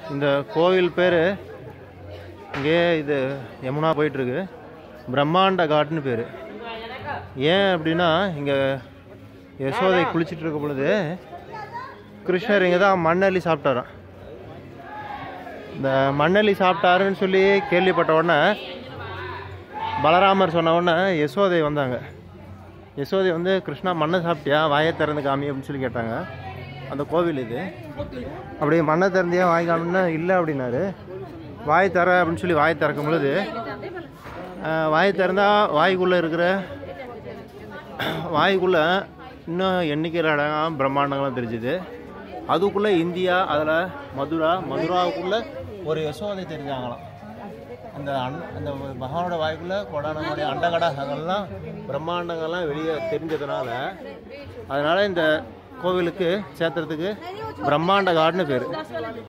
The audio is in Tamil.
இந்த கோவில் பேர் இங்கே இது யமுனா போயிட்டுருக்கு பிரம்மாண்ட காட்னு பேர் ஏன் அப்படின்னா இங்கே யசோதை குளிச்சிட்டு இருக்க பொழுது கிருஷ்ணர் இங்கே தான் மண்ணள்ளி சாப்பிட்டாராம் இந்த மண்ணள்ளி சாப்பிட்டாருன்னு சொல்லி கேள்விப்பட்ட உடனே பலராமர் சொன்ன உடனே யசோதை வந்தாங்க யசோதை வந்து கிருஷ்ணா மண்ணை சாப்பிட்டியா வாயை திறந்து காமி அப்படின்னு சொல்லி கேட்டாங்க அந்த கோவில் இது அப்படியே மண்ணை திறந்தியா வாய் காமின்னா இல்லை அப்படின்னாரு வாய் தர அப்படின்னு சொல்லி வாய் திறக்கும் பொழுது ஆஹ், வாய் திறந்தா வாய்க்குள்ளே இருக்கிற வாய்க்குள்ளே இன்னும் எண்ணிக்கையில் அடங்காம பிரம்மாண்டங்கள்லாம் தெரிஞ்சுது அதுக்குள்ளே இந்தியா அதில் மதுரா மதுராவுக்குள்ளே ஒரு யசோதை தெரிஞ்சாங்களாம் அந்த அண் அந்த பகவானோட வாய்க்குள்ளே கொடான மாதிரி அண்டகடகங்கள்லாம் பிரம்மாண்டங்கள்லாம் வெளியே தெரிஞ்சதுனால அதனால் இந்த கோவிலுக்கு சேத்திரத்துக்கு பிரம்மாண்ட காடுன்னு பேர்